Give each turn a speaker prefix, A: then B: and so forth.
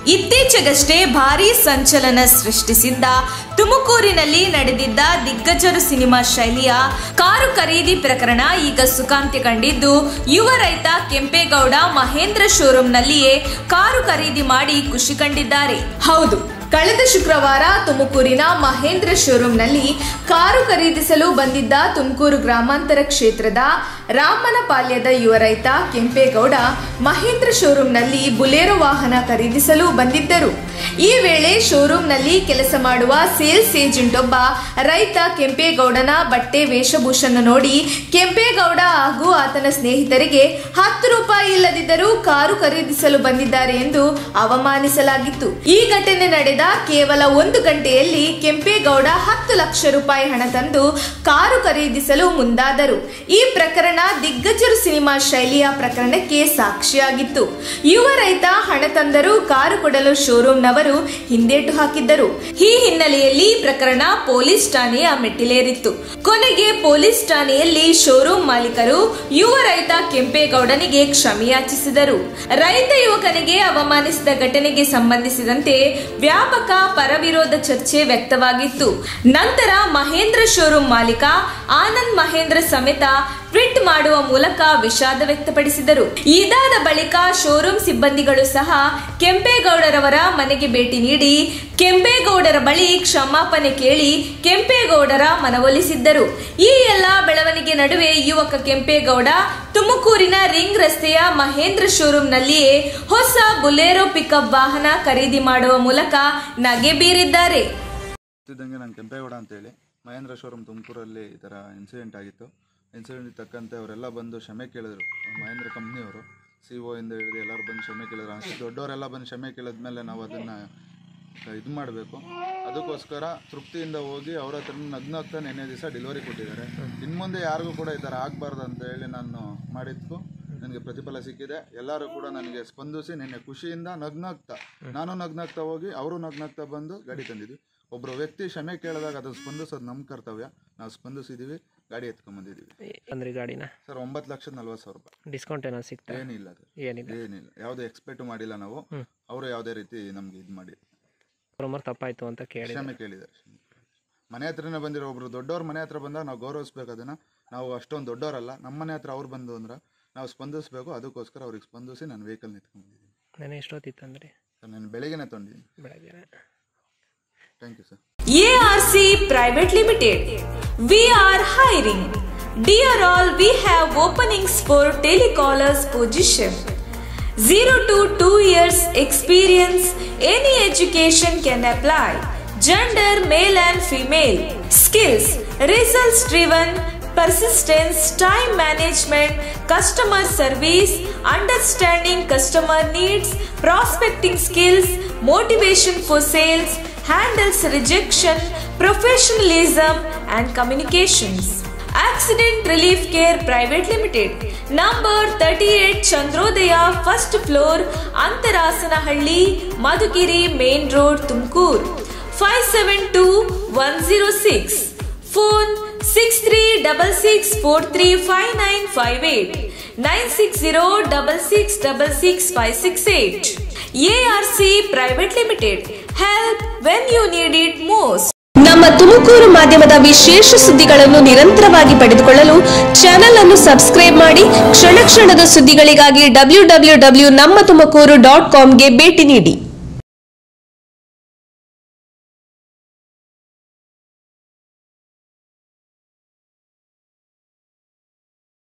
A: ಇತ್ತೀಚೆಗಷ್ಟೇ ಭಾರೀ ಸಂಚಲನ ಸೃಷ್ಟಿಸಿದ್ದ ತುಮಕೂರಿನಲ್ಲಿ ನಡೆದಿದ್ದ ದಿಗ್ಗಜರು ಸಿನಿಮಾ ಶೈಲಿಯ ಕಾರು ಖರೀದಿ ಪ್ರಕರಣ ಈಗ ಸುಖಾಂತ್ಯ ಕಂಡಿದ್ದು ಯುವ ರೈತ ಕೆಂಪೇಗೌಡ ಮಹೇಂದ್ರ ಶೋರೂಂನಲ್ಲಿಯೇ ಕಾರು ಖರೀದಿ ಮಾಡಿ ಖುಷಿ ಕಂಡಿದ್ದಾರೆ ಹೌದು ಕಳೆದ ಶುಕ್ರವಾರ ತುಮಕೂರಿನ ಮಹೇಂದ್ರ ಶೋರೂಂನಲ್ಲಿ ಕಾರು ಖರೀದಿಸಲು ಬಂದಿದ್ದ ತುಮಕೂರು ಗ್ರಾಮಾಂತರ ಕ್ಷೇತ್ರದ ರಾಮನಪಾಳ್ಯದ ಯುವ ರೈತ ಕೆಂಪೇಗೌಡ ಮಹೇಂದ್ರ ಶೋರೂಂನಲ್ಲಿ ಬುಲೆರೋ ವಾಹನ ಖರೀದಿಸಲು ಬಂದಿದ್ದರು ಈ ವೇಳೆ ಶೋರೂಂನಲ್ಲಿ ಕೆಲಸ ಮಾಡುವ ಸೇಲ್ಸ್ ಏಜೆಂಟ್ ಒಬ್ಬ ರೈತ ಕೆಂಪೇಗೌಡನ ಬಟ್ಟೆ ವೇಷಭೂಷಣ ನೋಡಿ ಕೆಂಪೇಗೌಡ ಹಾಗೂ ಆತನ ಸ್ನೇಹಿತರಿಗೆ ಹತ್ತು ರೂಪಾಯಿ ಇಲ್ಲದಿದ್ದರೂ ಕಾರು ಖರೀದಿಸಲು ಬಂದಿದ್ದಾರೆ ಎಂದು ಅವಮಾನಿಸಲಾಗಿತ್ತು ಈ ಘಟನೆ ನಡೆದ ಕೇವಲ ಒಂದು ಗಂಟೆಯಲ್ಲಿ ಕೆಂಪೇಗೌಡ ಹತ್ತು ಲಕ್ಷ ರೂಪಾಯಿ ಹಣ ತಂದು ಕಾರು ಖರೀದಿಸಲು ಮುಂದಾದರು ಈ ಪ್ರಕರಣ ದಿಗ್ಗಜರು ಸಿನಿಮಾ ಶೈಲಿಯ ಪ್ರಕರಣಕ್ಕೆ ಸಾಕ್ಷಿಯಾಗಿತ್ತು ಯುವ ರೈತ ಹಣ ತಂದರೂ ಕಾರು ಕೊಡಲು ಶೋರೂಂನವರು ಹಿಂದೇಟು ಹಾಕಿದ್ದರು ಈ ಹಿನ್ನೆಲೆಯಲ್ಲಿ ಪ್ರಕರಣ ಪೊಲೀಸ್ ಠಾಣೆಯ ಮೆಟ್ಟಿಲೇರಿತ್ತು ಕೊನೆಗೆ ಪೊಲೀಸ್ ಠಾಣೆಯಲ್ಲಿ ಶೋರೂಂ ಮಾಲೀಕರು ಯುವ ರೈತ ಕೆಂಪೇಗೌಡನಿಗೆ ಕ್ಷಮೆಯಾಚಿಸಿದರು ರೈತ ಯುವಕನಿಗೆ ಅವಮಾನಿಸಿದ ಘಟನೆಗೆ ಸಂಬಂಧಿಸಿದಂತೆ ವ್ಯಾಪಕ ಪರವಿರೋಧ ಚರ್ಚೆ ವ್ಯಕ್ತವಾಗಿತ್ತು ನಂತರ ಮಹೇಂದ್ರ ಶೋರೂಂ ಮಾಲೀಕ ಆನಂದ್ ಮಹೇಂದ್ರ ಸಮೇತ ಟ್ವೀಟ್ ಮಾಡುವ ಮೂಲಕ ವಿಷಾದ ವ್ಯಕ್ತಪಡಿಸಿದರು ಇದಾದ ಬಳಿಕ ಶೋರೂಂ ಸಿಬ್ಬಂದಿಗಳು ಸಹ ಕೆಂಪೇಗೌಡರವರ ಮನೆಗೆ ಭೇಟಿ ನೀಡಿ ಕೆಂಪೇಗೌಡರ ಬಳಿ ಕ್ಷಮಾಪಣೆ ಕೇಳಿ ಕೆಂಪೇಗೌಡರ ಮನವೊಲಿಸಿದ್ದರು ಈ ಎಲ್ಲ ಬೆಳವಣಿಗೆ ನಡುವೆ ಯುವಕ ಕೆಂಪೇಗೌಡ ತುಮಕೂರಿನ ರಿಂಗ್ ರಸ್ತೆಯ ಮಹೇಂದ್ರ ಶೋರೂಂನಲ್ಲಿಯೇ ಹೊಸ ಬುಲೆರೋ ಪಿಕಪ್ ವಾಹನ ಖರೀದಿ ಮಾಡುವ ಮೂಲಕ ನಗೆ ಬೀರಿದ್ದಾರೆ
B: ಇದ್ದಂಗೆ ನಾನು ಕೆಂಪೇಗೌಡ ಅಂತೇಳಿ ಮಹೇಂದ್ರ ಶೋರೂಮ್ ತುಮಕೂರಲ್ಲಿ ಈ ಥರ ಇನ್ಸಿಡೆಂಟ್ ಆಗಿತ್ತು ಇನ್ಸಿಡೆಂಟ್ ತಕ್ಕಂತೆ ಅವರೆಲ್ಲ ಬಂದು ಕ್ಷಮೆ ಕೇಳಿದ್ರು ಮಹೇಂದ್ರ ಕಂಪ್ನಿಯವರು ಸಿ ಒ ಇಂದ ಹಿಡಿದು ಎಲ್ಲರೂ ಬಂದು ಕ್ಷಮೆ ಕೇಳಿದ್ರು ಅಷ್ಟು ದೊಡ್ಡವರೆಲ್ಲ ಬಂದು ಕ್ಷಮೆ ಕೇಳಿದ್ಮೇಲೆ ನಾವು ಅದನ್ನು ಇದು ಮಾಡಬೇಕು ಅದಕ್ಕೋಸ್ಕರ ತೃಪ್ತಿಯಿಂದ ಹೋಗಿ ಅವ್ರ ಹತ್ರ ನಗ್ನಗ್ತಾ ನೆನ್ನೆ ದಿವಸ ಡೆಲಿವರಿ ಕೊಟ್ಟಿದ್ದಾರೆ ಇನ್ನು ಮುಂದೆ ಯಾರಿಗೂ ಕೂಡ ಈ ಥರ ಆಗಬಾರ್ದು ಅಂತ ಹೇಳಿ ನಾನು ಮಾಡಿದ್ಕು ನನಗೆ ಪ್ರತಿಫಲ ಸಿಕ್ಕಿದೆ ಎಲ್ಲರೂ ಕೂಡ ನನಗೆ ಸ್ಪಂದಿಸಿ ನಿನ್ನೆ ಖುಷಿಯಿಂದ ನಗ್ನಗ್ತಾ ನಾನು ನಗ್ನಗ್ತಾ ಹೋಗಿ ಅವರು ನಗ್ನಗ್ತಾ ಬಂದು ಗಾಡಿ ತಂದಿದ್ವಿ ಒಬ್ಬರು ವ್ಯಕ್ತಿ ಕ್ಷಮೆ ಕೇಳಿದಾಗ ಅದನ್ನು ಸ್ಪಂದಿಸೋದು ನಮ್ಮ ಕರ್ತವ್ಯ ನಾವು ಸ್ಪಂದಿಸಿದ್ದೀವಿ ಗಾಡಿ ಎತ್ಕೊಂಬಂದಿದ್ದೀವಿ
C: ಅಂದ್ರೆ ಗಾಡಿನ
B: ಸರ್ ಒಂಬತ್ತು ಲಕ್ಷದ ನಲ್ವತ್ತು ಸಾವಿರ ರೂಪಾಯಿ
C: ಡಿಸ್ಕೌಂಟ್ ಏನೋ ಸಿಗ್ತಾ
B: ಏನಿಲ್ಲ ಅದು
C: ಏನಿಲ್ಲ
B: ಏನಿಲ್ಲ ಯಾವುದೇ ಎಕ್ಸ್ಪೆಕ್ಟ್ ಮಾಡಿಲ್ಲ ನಾವು ಅವರು ಯಾವುದೇ ರೀತಿ ನಮ್ಗೆ ಇದು ಮಾಡಿ
C: ಪ್ರಮೋರ್ ತಪ್ಪಾಯ್ತು ಅಂತ ಕೇಳಿ
B: ಕ್ಷಮೆ ಕೇಳಿದ್ದಾರೆ ಮನೆ ಹತ್ರನೇ ಬಂದಿರೋ ಒಬ್ರು ದೊಡ್ಡವ್ರ ಮನೆ ಹತ್ರ ಬಂದಾಗ ನಾವು ಗೌರವಿಸ್ಬೇಕು ಅದನ್ನ ನಾವು ಅಷ್ಟೊಂದು ದೊಡ್ಡವರಲ್ಲ ನಮ್ಮ ಮನೆ ಹತ್ರ ಅವ್ರು ಬಂದು ಅಂದ್ರೆ ನಾವು ಸ್ಪಂದಿಸ್ಬೇಕು ಅದಕ್ಕೋಸ್ಕರ ಅವ್ರಿಗೆ ಸ್ಪಂದಿಸಿ ನಾನು ವೆಹಿಕಲ್ ನಿಂತ್ಕೊಂಡಿದ್ದೀನಿ
C: ನಾನು ಎಷ್ಟೊತ್ತಿತ್ತಂದ್ರಿ
B: ಸರ್ ನಾನು ಬೆಳಗ್ಗೆನೇ ತೊಗೊಂಡಿದ್ದೀನಿ
C: ಬೆಳಗ್ಗೆ
B: thank you sir
A: ARC Private Limited. We are hiring. Dear all, we have openings for telecallers position. 0 to 2 years experience, any education can apply. Gender male and female. Skills results driven, persistence, time management, customer service, understanding customer needs, prospecting skills, motivation for sales, handles rejection, professionalism, and communications. Accident Relief Care Private Limited, number 38 Chandrodaya, first floor, Antarasanahಳ್ಳಿ Madhugiri Main Road, Tumkur, 572106. Phone 6366435958 96066666568. ARC Private Limited. Help when you need it most. ನಮ್ಮ ತುಮಕೂರು ಮಾಧ್ಯಮದ ವಿಶೇಷ ಸುದ್ದಿಗಳನ್ನು ನಿರಂತರವಾಗಿ ಪಡೆದುಕೊಳ್ಳಲು channel ಅನ್ನು subscribe ಮಾಡಿ ಕ್ಷಣ ಕ್ಷಣದ ಸುದ್ದಿಗಳಿಗಾಗಿ ಡಬ್ಲ್ಯೂ ಡಬ್ಲ್ಯೂ ಡಬ್ಲ್ಯೂ ನಮ್ಮ ತುಮಕೂರು ಡಾಟ್ ಕಾಮ್ಗೆ ಭೇಟಿ ನೀಡಿ